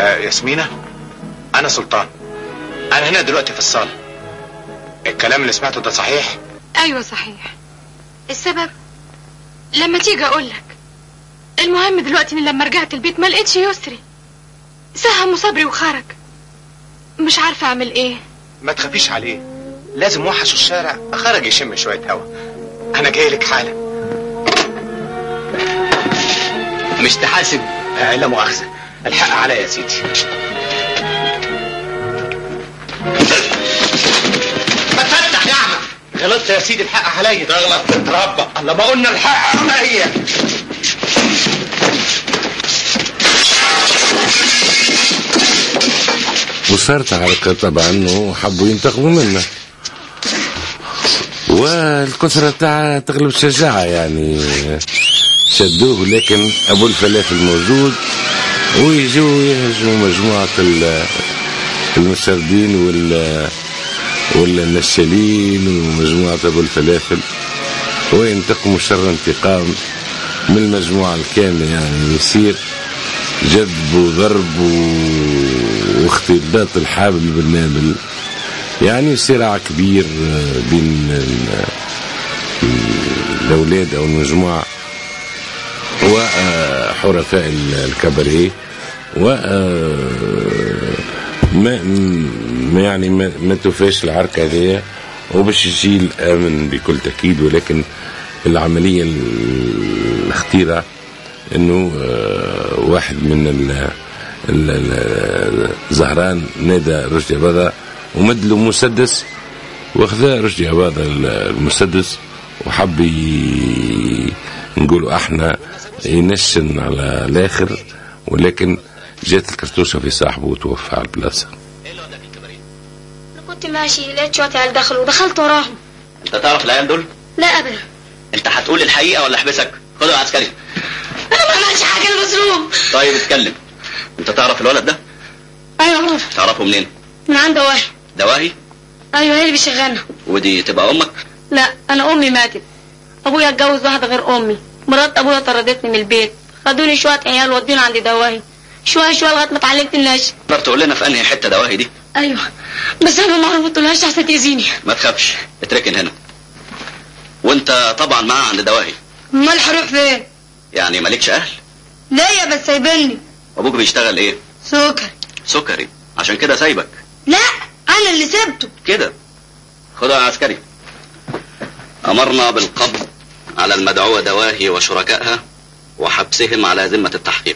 آه ياسمينة أنا سلطان أنا هنا دلوقتي في الصالة الكلام اللي سمعته ده صحيح؟ ايوه صحيح السبب لما تيجي اقول لك المهم دلوقتي ان لما رجعت البيت ما لقيتش يسري سهم صبري وخرج مش عارفه اعمل ايه ما تخافيش عليه لازم وحش الشارع خرج يشم شوية هوا أنا جاي لك حالا مش تحاسب آه لا مؤاخذة الحق عليا يا سيدي ما تفتح يا أعمى غلطت يا سيدي الحق عليا تغلط تتربى الله ما قلنا الحق عليا وصارت حركة طبعا وحبوا ينتقموا منه والكثرة تاع تغلب الشجاعة يعني شدوه لكن أبو الفلافل موجود ويجوا يهجموا مجموعة ال- المشردين وال ولا النشالين ومجموعة أبو الفلافل وينتقموا شر انتقام من المجموعة الكاملة يعني يصير جذب وضرب و- واختلاط الحابل بالنابل يعني صراع كبير آه، بين ال- الأولاد أو المجموعة وحرفاء ال- الكباريه و آه، ما ما يعني ما, ما توفاش العركة هذيا وباش يجي الامن بكل تاكيد ولكن العمليه الخطيره انه آه، واحد من ال ال- ال- زهران نادى رشدي أباضة ومد له مسدس واخذ رشدي أباضة المسدس وحب ي- نقولوا احنا ينشن على الاخر ولكن جات الكرتوشه في صاحبه وتوفى على البلاصه كنت ماشي لقيت شوية عيال دخلوا ودخلت وراهم انت تعرف العيال دول لا ابدا انت هتقول الحقيقه ولا احبسك خده يا عسكري انا ما عملتش حاجة المظلوم طيب اتكلم انت تعرف الولد ده ايوه اعرف تعرفه منين من عند واحد دواهي ايوه هي اللي بيشغلنا ودي تبقى امك لا انا امي ماتت ابويا اتجوز واحدة غير امي مرات ابويا طردتني من البيت خدوني شوية عيال ودوني عند دواهي شوية شوية لغاية ما اتعلمت النشر تقدر تقول لنا في انهي حته دواهي دي ايوه بس انا ما عرفتلهاش احسن تاذيني ما تخافش اتركن هنا وانت طبعا معاه عند دواهي امال هروح فين يعني مالكش اهل ليا بس سايبني ابوك بيشتغل ايه سكر سكري عشان كده سايبك لا انا اللي سبته كده خدها يا عسكري امرنا بالقبض على المدعوة دواهي وشركائها وحبسهم على ذمة التحقيق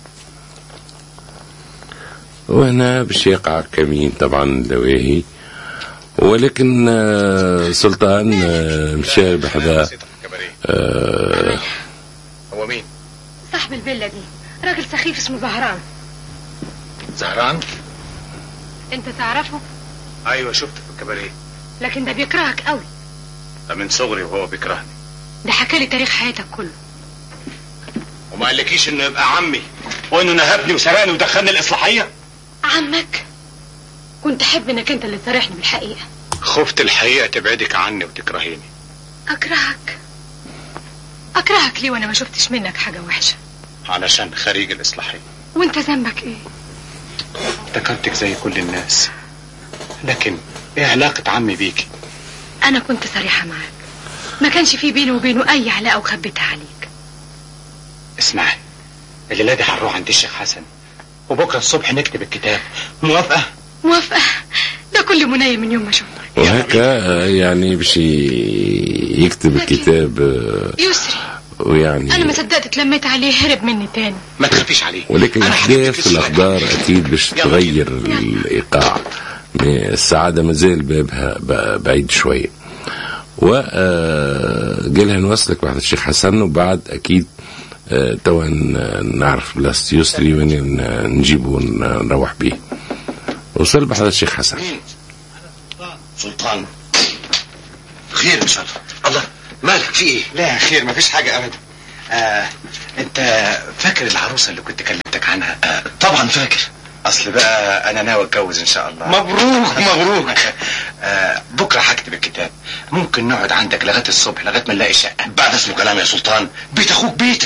وهنا باش يقع كمين طبعا دواهي ولكن آه، سلطان آه، مشى بحذا آه، هو مين؟ صاحب الفيلا دي راجل سخيف اسمه زهران زهران؟ انت تعرفه ايوه شفته في الكباريه لكن ده بيكرهك قوي ده من صغري وهو بيكرهني ده حكى لي تاريخ حياتك كله وما قالكيش انه يبقى عمي وانه نهبني وسرقني ودخلني الاصلاحيه عمك كنت احب انك انت اللي تصارحني بالحقيقه خفت الحقيقه تبعدك عني وتكرهيني اكرهك اكرهك ليه وانا ما شفتش منك حاجه وحشه علشان خريج الاصلاحيه وانت ذنبك ايه افتكرتك زي كل الناس لكن ايه علاقه عمي بيكي انا كنت صريحه معاك ما كانش في بيني وبينه اي علاقه وخبيتها عليك اسمعي الليله دي هنروح عند الشيخ حسن وبكره الصبح نكتب الكتاب موافقه موافقه ده كل مناية من يوم ما شفته وهكا آه، يعني باش ي- يكتب الكتاب آه، يسري ويعني انا ما صدقت اتلميت عليه هرب مني تاني ما تخافيش عليه ولكن أنا الاحداث حكيت لك الصورة. والاخبار اكيد باش يلا. تغير الايقاع السعاده مازال بابها ب- بعيد شويه و آه، قالها نوصلك بعد الشيخ حسن وبعد اكيد آه، توا ن- نعرف بلاصة يسري وين ن- نجيبه ونروح به وصل بحث الشيخ حسن سلطان خير ان شاء الله الله مالك في ايه لا خير مفيش حاجه ابدا آه انت فاكر العروسه اللي كنت كلمتك عنها آه طبعا فاكر اصل بقى انا ناوي اتجوز ان شاء الله مبروك مبروك آه بكره هكتب الكتاب ممكن نقعد عندك لغايه الصبح لغايه ما نلاقي شقه بعد اسمه كلام يا سلطان بيت اخوك بيتك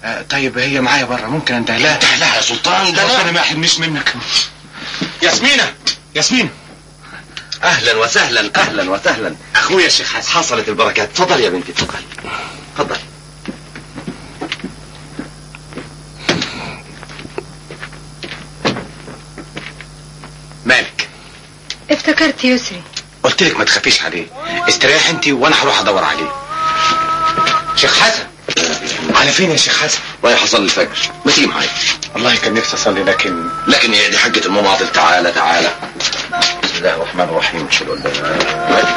آه طيب هي معايا بره ممكن انده لها انده لها يا سلطان ده ربنا لا ما يحرمنيش منك ياسمينة ياسمين اهلا وسهلا اهلا وسهلا اخويا الشيخ حسن حصلت البركات اتفضل يا بنتي اتفضل اتفضل مالك افتكرت يسري قلت لك ما تخافيش عليه استريح انت وانا هروح ادور عليه شيخ حسن على فين يا شيخ حسن رايح اصلي الفجر ما تيجي معايا والله كان نفسي اصلي لكن لكن هي دي حجة المماطل تعالى تعالى بسم الله الرحمن الرحيم اشهد ان لا